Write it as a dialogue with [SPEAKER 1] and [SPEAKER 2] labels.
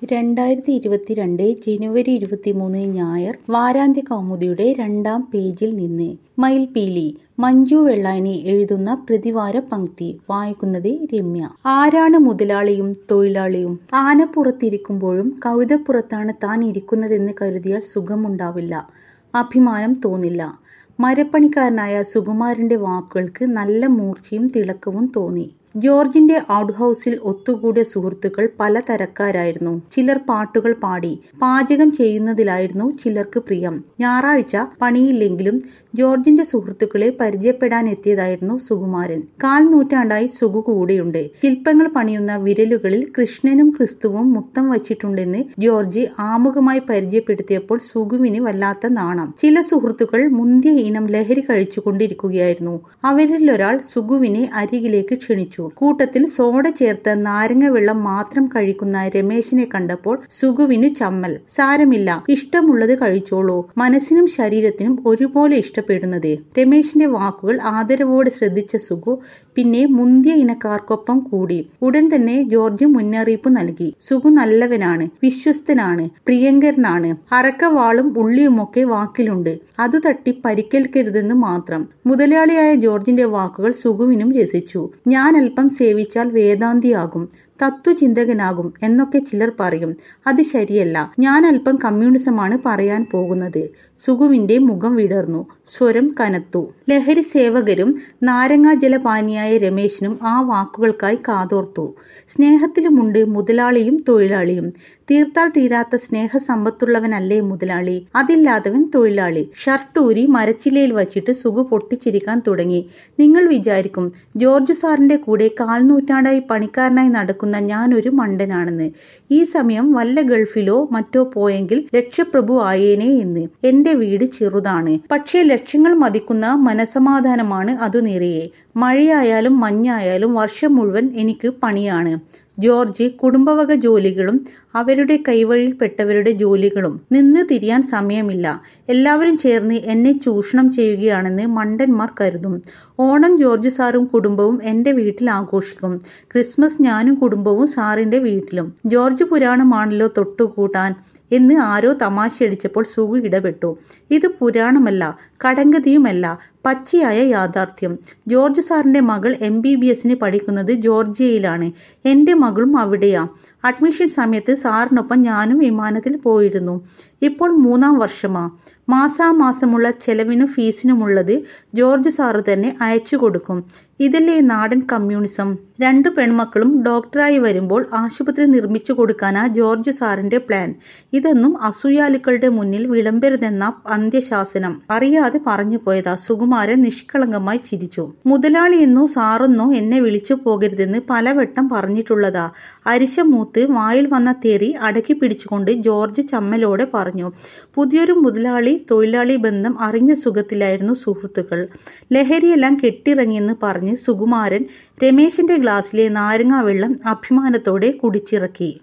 [SPEAKER 1] രണ്ടായിരത്തി ഇരുപത്തിരണ്ട് ജനുവരി ഇരുപത്തിമൂന്ന് ഞായർ വാരാന്ത്യ കൗമുദിയുടെ രണ്ടാം പേജിൽ നിന്ന് മയിൽപീലി മഞ്ജു വെള്ളാനി എഴുതുന്ന പ്രതിവാര പങ്ക്തി വായിക്കുന്നത് രമ്യ ആരാണ് മുതലാളിയും തൊഴിലാളിയും ആനപ്പുറത്തിരിക്കുമ്പോഴും കഴുതപ്പുറത്താണ് താൻ ഇരിക്കുന്നതെന്ന് കരുതിയാൽ സുഖമുണ്ടാവില്ല അഭിമാനം തോന്നില്ല മരപ്പണിക്കാരനായ സുകുമാരന്റെ വാക്കുകൾക്ക് നല്ല മൂർച്ചയും തിളക്കവും തോന്നി ജോർജിന്റെ ഔട്ട് ഹൗസിൽ ഒത്തുകൂടിയ സുഹൃത്തുക്കൾ പലതരക്കാരായിരുന്നു ചിലർ പാട്ടുകൾ പാടി പാചകം ചെയ്യുന്നതിലായിരുന്നു ചിലർക്ക് പ്രിയം ഞായറാഴ്ച പണിയില്ലെങ്കിലും ജോർജിന്റെ സുഹൃത്തുക്കളെ പരിചയപ്പെടാൻ എത്തിയതായിരുന്നു സുകുമാരൻ കാൽ നൂറ്റാണ്ടായി സുഗു കൂടെയുണ്ട് ശില്പങ്ങൾ പണിയുന്ന വിരലുകളിൽ കൃഷ്ണനും ക്രിസ്തുവും മുത്തം വച്ചിട്ടുണ്ടെന്ന് ജോർജ് ആമുഖമായി പരിചയപ്പെടുത്തിയപ്പോൾ സുഗുവിന് വല്ലാത്ത നാണം ചില സുഹൃത്തുക്കൾ മുന്തിയ ഇനം ലഹരി കഴിച്ചുകൊണ്ടിരിക്കുകയായിരുന്നു അവരിലൊരാൾ സുഗുവിനെ അരികിലേക്ക് ക്ഷണിച്ചു കൂട്ടത്തിൽ സോഡ ചേർത്ത നാരങ്ങ വെള്ളം മാത്രം കഴിക്കുന്ന രമേശിനെ കണ്ടപ്പോൾ സുഗുവിനു ചമ്മൽ സാരമില്ല ഇഷ്ടമുള്ളത് കഴിച്ചോളൂ മനസ്സിനും ശരീരത്തിനും ഒരുപോലെ ഇഷ്ടപ്പെടുന്നത് രമേശിന്റെ വാക്കുകൾ ആദരവോടെ ശ്രദ്ധിച്ച സുഗു പിന്നെ മുന്തിയ ഇനക്കാർക്കൊപ്പം കൂടി ഉടൻ തന്നെ ജോർജ് മുന്നറിയിപ്പ് നൽകി സുഗു നല്ലവനാണ് വിശ്വസ്തനാണ് പ്രിയങ്കരനാണ് അറക്കവാളും ഉള്ളിയുമൊക്കെ വാക്കിലുണ്ട് അതു തട്ടി പരിക്കേൽക്കരുതെന്ന് മാത്രം മുതലാളിയായ ജോർജിന്റെ വാക്കുകൾ സുഗുവിനും രസിച്ചു ഞാൻ അല്പം സേവിച്ചാൽ വേദാന്തിയാകും തത്വചിന്തകനാകും എന്നൊക്കെ ചിലർ പറയും അത് ശരിയല്ല ഞാൻ അല്പം കമ്മ്യൂണിസമാണ് പറയാൻ പോകുന്നത് സുഗുവിന്റെ മുഖം വിടർന്നു സ്വരം കനത്തു ലഹരി സേവകരും നാരങ്ങാ ജലപാനിയായ രമേശിനും ആ വാക്കുകൾക്കായി കാതോർത്തു സ്നേഹത്തിലുമുണ്ട് മുതലാളിയും തൊഴിലാളിയും തീർത്താൽ തീരാത്ത സ്നേഹസമ്പത്തുള്ളവനല്ലേ മുതലാളി അതില്ലാത്തവൻ തൊഴിലാളി ഷർട്ടൂരി മരച്ചില്ലയിൽ വച്ചിട്ട് സുഖു പൊട്ടിച്ചിരിക്കാൻ തുടങ്ങി നിങ്ങൾ വിചാരിക്കും ജോർജ് സാറിന്റെ കൂടെ കാൽനൂറ്റാണ്ടായി പണിക്കാരനായി നടക്കുന്ന ഞാനൊരു മണ്ടനാണെന്ന് ഈ സമയം വല്ല ഗൾഫിലോ മറ്റോ പോയെങ്കിൽ ലക്ഷപ്രഭു ആയേനെ എന്ന് എന്റെ വീട് ചെറുതാണ് പക്ഷേ ലക്ഷങ്ങൾ മതിക്കുന്ന മനസമാധാനമാണ് അതു നിറയെ മഴയായാലും മഞ്ഞായാലും വർഷം മുഴുവൻ എനിക്ക് പണിയാണ് ജോർജ് കുടുംബവക ജോലികളും അവരുടെ കൈവഴിയിൽപ്പെട്ടവരുടെ ജോലികളും നിന്ന് തിരിയാൻ സമയമില്ല എല്ലാവരും ചേർന്ന് എന്നെ ചൂഷണം ചെയ്യുകയാണെന്ന് മണ്ടന്മാർ കരുതും ഓണം ജോർജ് സാറും കുടുംബവും എന്റെ വീട്ടിൽ ആഘോഷിക്കും ക്രിസ്മസ് ഞാനും കുടുംബവും സാറിന്റെ വീട്ടിലും ജോർജ് പുരാണമാണല്ലോ തൊട്ടുകൂട്ടാൻ എന്ന് ആരോ തമാശയടിച്ചപ്പോൾ സുഖു ഇടപെട്ടു ഇത് പുരാണമല്ല കടങ്കതിയുമല്ല പച്ചയായ യാഥാർത്ഥ്യം ജോർജ് സാറിന്റെ മകൾ എം ബി ബി എസിന് പഠിക്കുന്നത് ജോർജിയയിലാണ് എന്റെ മകളും അവിടെയാ അഡ്മിഷൻ സമയത്ത് സാറിനൊപ്പം ഞാനും വിമാനത്തിൽ പോയിരുന്നു ഇപ്പോൾ മൂന്നാം വർഷമാ മാസാമാസമുള്ള ചെലവിനും ഫീസിനുമുള്ളത് ജോർജ് സാറ് തന്നെ അയച്ചു കൊടുക്കും ഇതല്ലേ നാടൻ കമ്മ്യൂണിസം രണ്ടു പെൺമക്കളും ഡോക്ടറായി വരുമ്പോൾ ആശുപത്രി നിർമ്മിച്ചു കൊടുക്കാനാ ജോർജ് സാറിന്റെ പ്ലാൻ ഇതൊന്നും അസൂയാലുക്കളുടെ മുന്നിൽ വിളമ്പരുതെന്ന അന്ത്യശാസനം അറിയാതെ പറഞ്ഞു പോയതാ സുകുമാരൻ നിഷ്കളങ്കമായി ചിരിച്ചു മുതലാളിയെന്നോ സാറെന്നോ എന്നെ വിളിച്ചു പോകരുതെന്ന് പലവട്ടം പറഞ്ഞിട്ടുള്ളതാ അരിശമൂത്ത് വായിൽ വന്ന തെറി അടക്കി പിടിച്ചുകൊണ്ട് ജോർജ് ചമ്മലോടെ പറഞ്ഞു പുതിയൊരു മുതലാളി തൊഴിലാളി ബന്ധം അറിഞ്ഞ സുഖത്തിലായിരുന്നു സുഹൃത്തുക്കൾ ലഹരിയെല്ലാം കെട്ടിറങ്ങിയെന്ന് പറഞ്ഞ് സുകുമാരൻ രമേശിന്റെ ഗ്ലാസ്സിലെ നാരങ്ങാ വെള്ളം അഭിമാനത്തോടെ കുടിച്ചിറക്കി